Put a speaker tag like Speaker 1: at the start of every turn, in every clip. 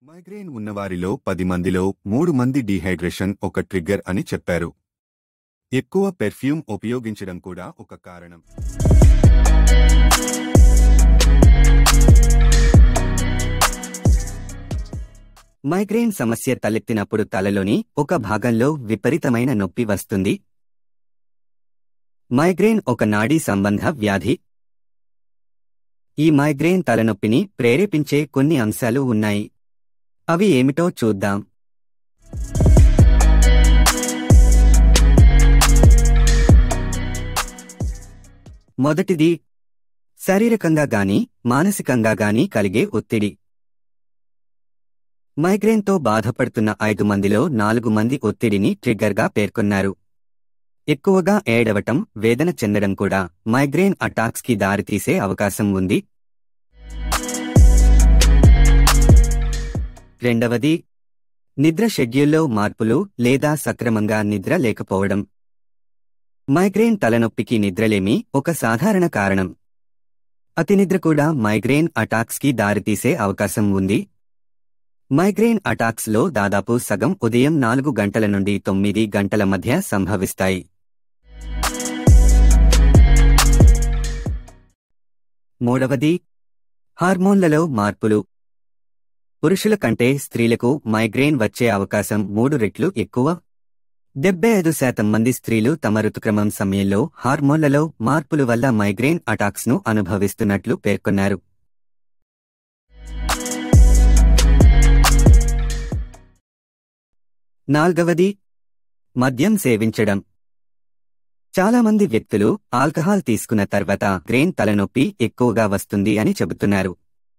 Speaker 1: migraine ఉన్నవారిలో పది మందిలో మూడు మంది డీహైడ్రేషన్ ఒక ట్రిగ్గర్ అని చెప్పారు ఎక్కువ పెర్ఫ్యూమ్ ఉపయోగించడం కూడా ఒక కారణం
Speaker 2: మైగ్రేన్ సమస్య తలెత్తినప్పుడు తలలోని ఒక భాగంలో విపరీతమైన నొప్పి వస్తుంది మైగ్రేన్ ఒక నాడీ సంబంధ వ్యాధి ఈ మైగ్రేన్ తలనొప్పిని ప్రేరేపించే కొన్ని అంశాలు ఉన్నాయి అవి ఏమిటో చూద్దాం మొదటిది శారీరకంగా గాని మానసికంగా గాని కలిగే ఒత్తిడి మైగ్రేన్తో బాధపడుతున్న ఐదు మందిలో నాలుగు మంది ఒత్తిడిని ట్రిగ్గర్గా పేర్కొన్నారు ఎక్కువగా ఏడవటం వేదన చెందడం కూడా మైగ్రేన్ అటాక్స్కి దారితీసే అవకాశం ఉంది రెండవది నిద్ర షెడ్యూల్లో మార్పులు లేదా సక్రమంగా నిద్ర లేకపోవడం మైగ్రేన్ తలనొప్పికి నిద్రలేమి ఒక సాధారణ కారణం అతినిద్ర కూడా మైగ్రేన్ అటాక్స్కి దారితీసే అవకాశం ఉంది మైగ్రేన్ అటాక్స్లో దాదాపు సగం ఉదయం నాలుగు గంటల నుండి తొమ్మిది గంటల మధ్య సంభవిస్తాయి మూడవది హార్మోన్లలో మార్పులు పురుషుల కంటే స్త్రీలకు మైగ్రేన్ వచ్చే అవకాశం మూడు రెట్లు ఎక్కువ డెబ్బై ఐదు శాతం మంది స్త్రీలు తమ ఋతుక్రమం సమయంలో హార్మోన్లలో మార్పుల వల్ల మైగ్రేన్ అటాక్స్ను అనుభవిస్తున్నట్లు పేర్కొన్నారు నాల్గవది మద్యం సేవించడం చాలామంది వ్యక్తులు ఆల్కహాల్ తీసుకున్న తర్వాత గ్రెయిన్ తలనొప్పి ఎక్కువగా వస్తుంది అని చెబుతున్నారు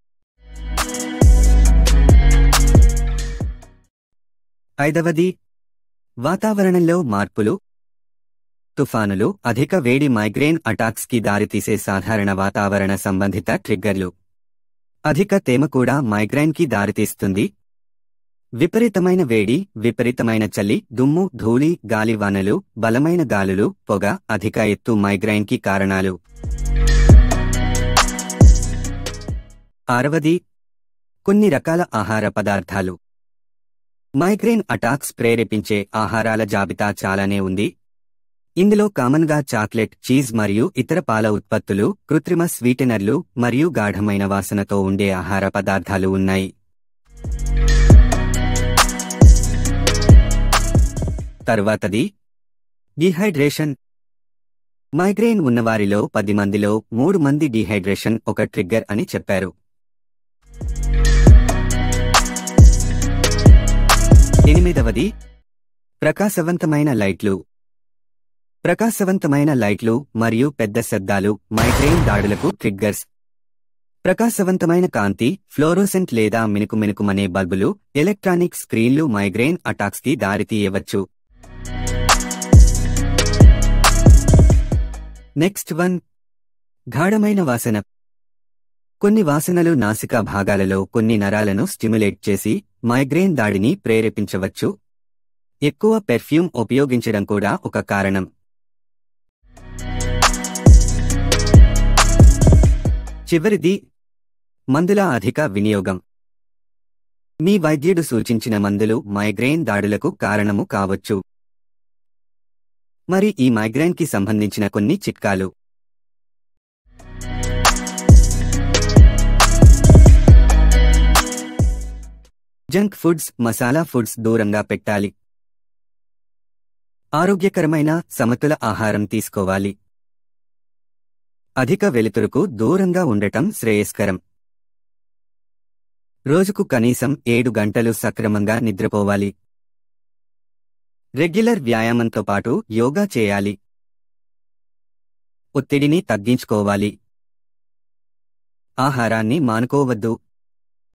Speaker 2: ఐదవది వాతావరణంలో మార్పులు తుఫానులు అధిక వేడి మైగ్రేన్ అటాక్స్కి దారితీసే సాధారణ వాతావరణ సంబంధిత ట్రిగ్గర్లు అధిక తేమ కూడా మైగ్రేన్కి దారితీస్తుంది విపరీతమైన వేడి విపరీతమైన చలి దుమ్ము ధూళి గాలివానలు బలమైన గాలులు పొగ అధిక ఎత్తు మైగ్రైన్కి కారణాలు ఆరవది కొన్ని రకాల ఆహార పదార్థాలు మైగ్రేన్ అటాక్స్ ప్రేరేపించే ఆహారాల జాబితా చాలానే ఉంది ఇందులో కామన్గా చాక్లెట్ చీజ్ మరియు ఇతర పాల ఉత్పత్తులు కృత్రిమ స్వీటెనర్లు మరియు గాఢమైన వాసనతో ఉండే ఆహార పదార్థాలు ఉన్నాయి తరువాతది డిహైడ్రేషన్ మైగ్రేన్ ఉన్నవారిలో పది మందిలో మూడు మంది డిహైడ్రేషన్ ఒక ట్రిగ్గర్ అని చెప్పారు ఎనిమిదవది ప్రకాశవంతమైన లైట్లు ప్రకాశవంతమైన లైట్లు మరియు పెద్ద శబ్దాలు మైగ్రేన్ దాడులకు ట్రిగ్గర్స్ ప్రకాశవంతమైన కాంతి ఫ్లోరోసెంట్ లేదా మినుకు మినుకుమనే బల్బులు ఎలక్ట్రానిక్ స్క్రీన్లు మైగ్రేన్ అటాక్స్కి దారితీయవచ్చు నెక్స్ట్ వన్ గాఢమైన వాసన కొన్ని వాసనలు నాసికా భాగాలలో కొన్ని నరాలను స్టిమ్యులేట్ చేసి మైగ్రేన్ దాడిని ప్రేరేపించవచ్చు ఎక్కువ పెర్ఫ్యూమ్ ఉపయోగించడం కూడా ఒక కారణం చివరిది మందుల అధిక వినియోగం మీ వైద్యుడు సూచించిన మందులు మైగ్రేన్ దాడులకు కారణము కావచ్చు మరి ఈ మైగ్రేన్కి సంబంధించిన కొన్ని చిట్కాలు జంక్ ఫుడ్స్ మసాలా ఫుడ్స్ దూరంగా పెట్టాలి ఆరోగ్యకరమైన సమతుల ఆహారం తీసుకోవాలి అధిక వెలుతురుకు దూరంగా ఉండటం శ్రేయస్కరం రోజుకు కనీసం ఏడు గంటలు సక్రమంగా నిద్రపోవాలి రెగ్యులర్ వ్యాయామంతో పాటు యోగా చేయాలి ఒత్తిడిని తగ్గించుకోవాలి ఆహారాన్ని మానుకోవద్దు